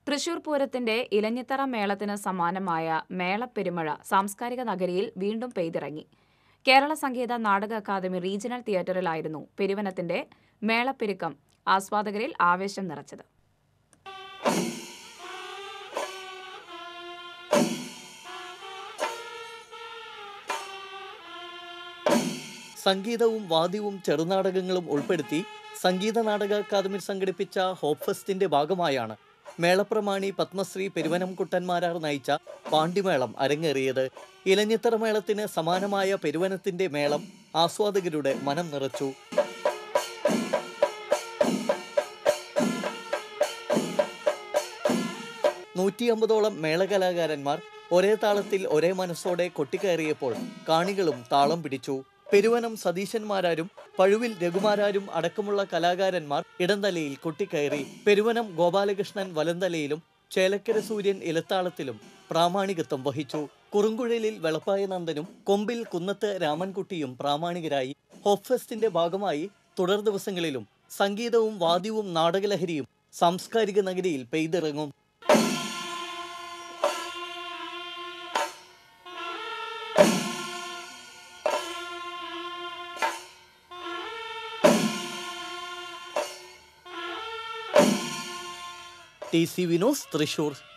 തൃശൂർ പൂരത്തിന്റെ ഇലഞ്ഞിത്തറ മേളത്തിന് സമാനമായ മേളപ്പെരുമഴ സാംസ്കാരിക നഗരിയിൽ വീണ്ടും പെയ്തിറങ്ങി കേരള സംഗീത നാടക അക്കാദമി റീജിയണൽ തിയേറ്ററിലായിരുന്നു പെരുവനത്തിന്റെ മേളപ്പെരുക്കം ആസ്വാദകരിൽ ആവേശം നിറച്ചത് സംഗീതവും വാദ്യവും ചെറുനാടകങ്ങളും ഉൾപ്പെടുത്തി സംഗീത നാടക അക്കാദമി സംഘടിപ്പിച്ച ഹോപ്പ് ഫെസ്റ്റിന്റെ ഭാഗമായാണ് മേളപ്രമാണി പത്മശ്രീ പെരുവനം കുട്ടന്മാരാർ നയിച്ച പാണ്ടിമേളം അരങ്ങേറിയത് ഇലഞ്ഞിത്തറ മേളത്തിന് സമാനമായ പെരുവനത്തിന്റെ മേളം ആസ്വാദകരുടെ മനം നിറച്ചു നൂറ്റി അമ്പതോളം മേളകലാകാരന്മാർ ഒരേ താളത്തിൽ ഒരേ മനസ്സോടെ കൊട്ടിക്കയറിയപ്പോൾ കാണികളും താളം പിടിച്ചു പെരുവനം സതീശന്മാരാരും പഴുവിൽ രഘുമാരാരും അടക്കമുള്ള കലാകാരന്മാർ ഇടന്തലയിൽ കൊട്ടിക്കയറി പെരുവനം ഗോപാലകൃഷ്ണൻ വലന്തലയിലും ചേലക്കര സൂര്യൻ ഇലത്താളത്തിലും പ്രാമാണികത്വം വഹിച്ചു കുറുങ്കുഴലിൽ വെളപ്പായ നന്ദനും കൊമ്പിൽ കുന്നത്ത് രാമൻകുട്ടിയും പ്രാമാണികരായി ഹോപ്പ് ഫെസ്റ്റിന്റെ ഭാഗമായി തുടർ ദിവസങ്ങളിലും സംഗീതവും വാദ്യവും നാടകലഹരിയും സാംസ്കാരിക നഗരിയിൽ പെയ്തിറങ്ങും ടി സി വിനോസ് തൃശൂർ